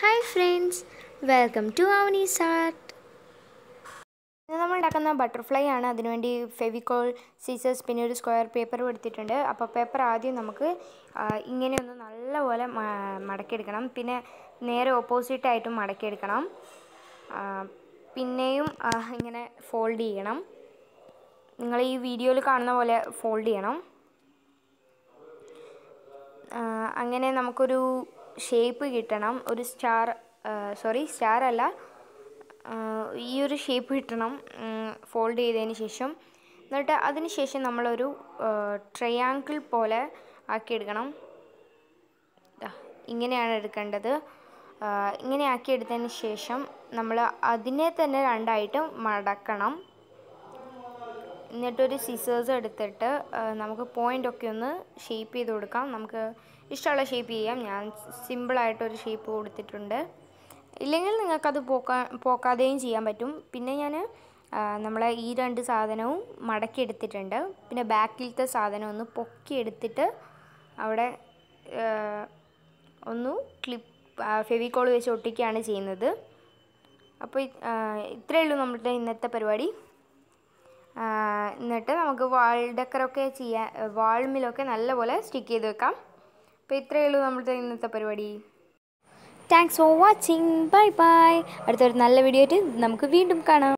hi friends welcome to Avani's art ഇന്ന് നമ്മൾ ഉണ്ടാക്കുന്ന ബട്ടർഫ്ലൈ ആണ് അതിനുവേണ്ടി ഫെവിക്കോൾ സീസേഴ്സ് പിന്നെ ഒരു സ്ക്വയർ പേപ്പറും എടുത്തിട്ടുണ്ട് അപ്പോൾ പേപ്പർ ആദ്യം നമുക്ക് ആ, ഇങ്ങനെ ഒന്ന് നല്ലപോലെ മ- മടക്കിയെടുക്കണം പിന്നെ നേരെ ഓപ്പോസിറ്റ് ആയിട്ടും മടക്കിയെടുക്കണം ആ, പിന്നെയും ആ, ഇങ്ങനെ ഫോൾഡ് ചെയ്യണം നിങ്ങൾ ഈ വീഡിയോയിൽ കാണുന്ന പോലെ ഫോൾഡ് ചെയ്യണം ആ, അങ്ങനെ നമുക്കൊരു ഷേപ്പ് കിട്ടണം ഒരു സ്റ്റാർ സോറി സ്റ്റാർ അല്ല ആ, ഈ ഒരു ഷേപ്പ് കിട്ടണം ഫോൾഡ് ചെയ്തതിന് ശേഷം എന്നിട്ട് അതിന് ശേഷം നമ്മളൊരു ട്രയാങ്കിൾ പോലെ ആക്കിയെടുക്കണം ദാ, ഇങ്ങനെയാണ് എടുക്കേണ്ടത് ആ, ഇങ്ങനെ ആക്കിയെടുത്തതിന് ശേഷം നമ്മൾ അതിനെ തന്നെ രണ്ടായിട്ട് മടക്കണം എന്നിട്ടൊരു സിസേഴ്സ് എടുത്തിട്ട് ആ, നമുക്ക് പോയിൻ്റ് ഒക്കെ ഒന്ന് ഷേപ്പ് ചെയ്ത് കൊടുക്കാം നമുക്ക് ഇഷ്ടമുള്ള ഷേപ്പ് ചെയ്യാം ഞാൻ സിമ്പിളായിട്ടൊരു ഷേപ്പ് കൊടുത്തിട്ടുണ്ട് ഇല്ലെങ്കിൽ നിങ്ങൾക്കത് പോക്കാ പോക്കാതെയും ചെയ്യാൻ പറ്റും പിന്നെ ഞാൻ നമ്മളെ ഈ രണ്ട് സാധനവും മടക്കി എടുത്തിട്ടുണ്ട് പിന്നെ ബാക്കിലത്തെ സാധനം ഒന്ന് പൊക്കി എടുത്തിട്ട് അവിടെ ആ, ഒന്ന് ക്ലിപ്പ് ഫെവിക്കോൾ വെച്ച് ഒട്ടിക്കുകയാണ് ചെയ്യുന്നത് അപ്പോൾ ഇ- ആ, ഇത്രയേ ഉള്ളൂ നമ്മുടെ ഇന്നത്തെ പരിപാടി ആ, എന്നിട്ട് നമുക്ക് വാൾ ഡെക്കറൊക്കെ ചെയ്യാൻ വാൾമിലൊക്കെ നല്ലപോലെ സ്റ്റിക്ക് ചെയ്ത് വെക്കാം അപ്പോൾ ഇത്രയേ ഉള്ളൂ നമ്മുടെ ഇന്നത്തെ പരിപാടി thanks for watching bye bye അടുത്തൊരു നല്ല വീഡിയോ ആയിട്ട് നമുക്ക് വീണ്ടും കാണാം